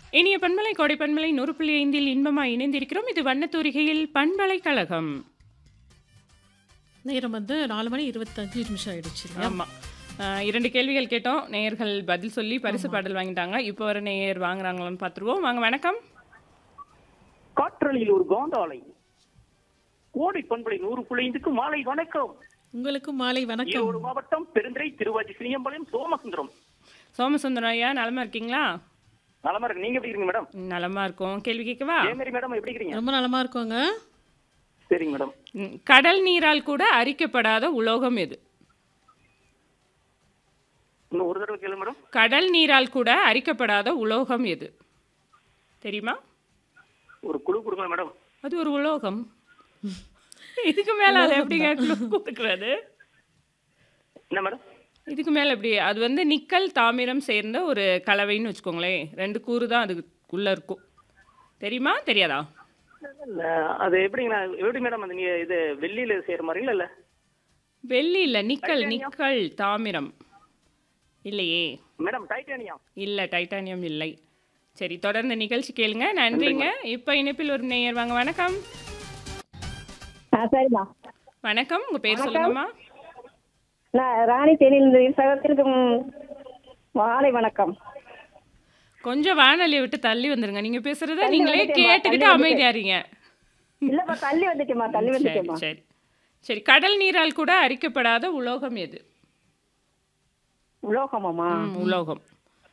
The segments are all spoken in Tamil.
இனிய பண்பலை கோடை பண்பலை நூறு புள்ளி ஐந்தில் இன்பமாய் இணைந்திருக்கிறோம் இது வண்ணத்தூரிகையில் பண்பலைக்கழகம் நேரம் வந்து நாலு மணி இருபத்தஞ்சு நிமிஷம் ஆயிடுச்சு இல்லையா ஆமா அஹ், இரண்டு கேள்விகள் கேட்டோம் நேயர்கள் பதில் சொல்லி பரிசு பாடல் வாங்கிட்டாங்க இப்போ வர நேயர் வாங்குறாங்களான்னு பார்த்துருவோம் வாங்க வணக்கம் காற்றலில் ஒரு காந்தாலை கோடை பண்பலை நூறு புள்ளைந்துக்கு மாலை வணக்கம் உங்களுக்கு மாலை வணக்கம் ஈரோடு மாவட்டம் பெருந்துறை திருவாச்சி சினியம்பாளையம் சோமசுந்தரம் சோமசுந்தரம் ஐயா நலமா இருக்கீங்களா நலமா இருக்கு நீங்க எப்படி இருக்கீங்க மேடம் நலமா இருக்கும் கேள்வி கேட்கவா ஜெயமேரி மேடம் எப்படி இருக்கீங்க ரொம்ப நலமா இருக்கோங்க சரிங்க மேடம் ம், கடல் நீரால் கூட அரிக்கப்படாத உலோகம் எது இன்னும் ஒரு தடவை கேளு மேடம் கடல் நீரால் கூட அரிக்கப்படாத உலோகம் எது தெரியுமா ஒரு குழு கொடுங்க மேடம் அது ஒரு உலோகம் இதுக்கு மேல அதை எப்படிங்க கொடுக்குறது என்ன மேடம் இதுக்கு மேல எப்படி அது வந்து நிக்கல் தாமிரம் சேர்ந்த ஒரு கலவைன்னு வச்சுக்கோங்களேன் ரெண்டு கூறு தான் அதுக்குள்ள இருக்கும் தெரியுமா தெரியாதா இல்ல, அது எப்படிங்க நான் எப்படி மேடம் அந்த நீ இது வெள்ளியில செய்யற மாதிரிங்களா இல்ல வெள்ளி இல்ல நிக்கல் நிக்கல் தாமிரம் இல்லையே மேடம் டைட்டானியம் இல்ல டைட்டானியம் இல்லை சரி தொடர்ந்து நிகழ்ச்சி கேளுங்க நன்றிங்க இப்போ இணைப்பில் ஒரு நேயர் வாங்க வணக்கம் ஆ சரிம்மா வணக்கம் உங்க பேர் சொல்லுங்கம்மா நான் ராணி தேனியிலிருந்து சகோதரருக்கு ம், மாலை வணக்கம் கொஞ்சம் வானொலியை விட்டு தள்ளி வந்துருங்க நீங்க பேசுறத தள்ளி நீங்களே வந்துட்டேம்மா, கேட்டுக்கிட்டு தள்ளி அமைதியாறீங்க இல்லப்பா தள்ளி வந்துட்டேம்மா தள்ளி சரி வந்துட்டேம்மா சரி சரி கடல் நீரால் கூட அரிக்கப்படாத உலோகம் எது உலோகமாம்மா ம், உலோகம்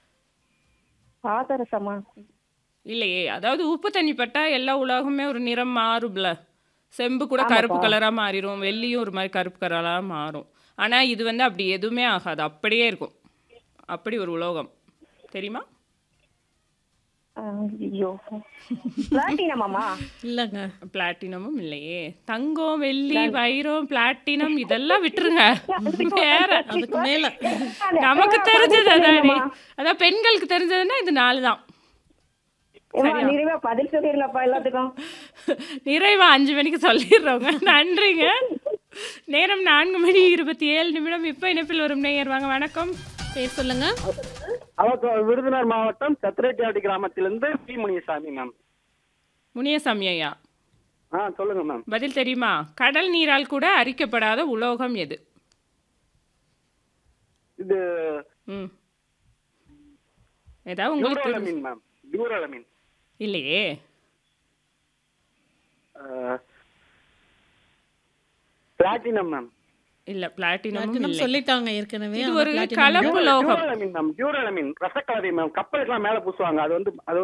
பாதரசமா இல்லையே அதாவது உப்பு தண்ணி பட்டா எல்லா உலோகமே ஒரு நிறம் மாறும்ல செம்பு கூட கருப்பு கலரா மாறிடும் வெள்ளியும் ஒரு மாதிரி கருப்பு கலரா மாறும் ஆனா இது வந்து அப்படி எதுவுமே ஆகாது அப்படியே இருக்கும் அப்படி ஒரு உலோகம் தெரியுமா ஆ, ஐயோ பிளாட்டினமாம்மா இல்லைங்க பிளாட்டினமும் இல்லையே தங்கம் வெள்ளி வைரம் பிளாட்டினம் இதெல்லாம் விட்டுருங்க வேற அதுக்கு மேல நமக்கு தெரிஞ்சது அதானே அதான் பெண்களுக்கு தெரிஞ்சதுன்னா இது நாலு தான் ஏம்மா, நிறைவா பதில் சொல்லிருங்கப்பா எல்லாத்துக்கும் நிறைவா அஞ்சு மணிக்கு சொல்லிடுறோங்க நன்றிங்க நேரம் நான்கு மணி இருபத்தி ஏழு நிமிடம் இப்போ இணைப்பில் வரும் நேயர் வாங்க வணக்கம் பேர் சொல்லுங்க அவருக்கு விருதுநகர் மாவட்டம் சத்திரட்டியாடி கிராமத்திலிருந்து பி முனியசாமி மேம் முனியசாமி ஐயா ஆ சொல்லுங்க மேம் பதில் தெரியுமா கடல் நீரால் கூட அரிக்கப்படாத உலோகம் எது இது ம் ஏதாவது உங்களுக்கு தெரிஞ்சு- டியூரோலமின் மேம் டியூரோலமின் இல்லையே பிளாட்டினம் மேம் இல்ல பிளாட்டினமும் பிளாட்டினம் இல்லை சொல்லிட்டாங்க ஏற்கனவே இது அவங்க ஒரு platinum கலப்பு லோகம் டியூரோலமின் மேம் டியூரோலமின் ரசக்கலவை மேம் கப்பலுக்குலாம் மேல பூசுவாங்க அது வந்து அது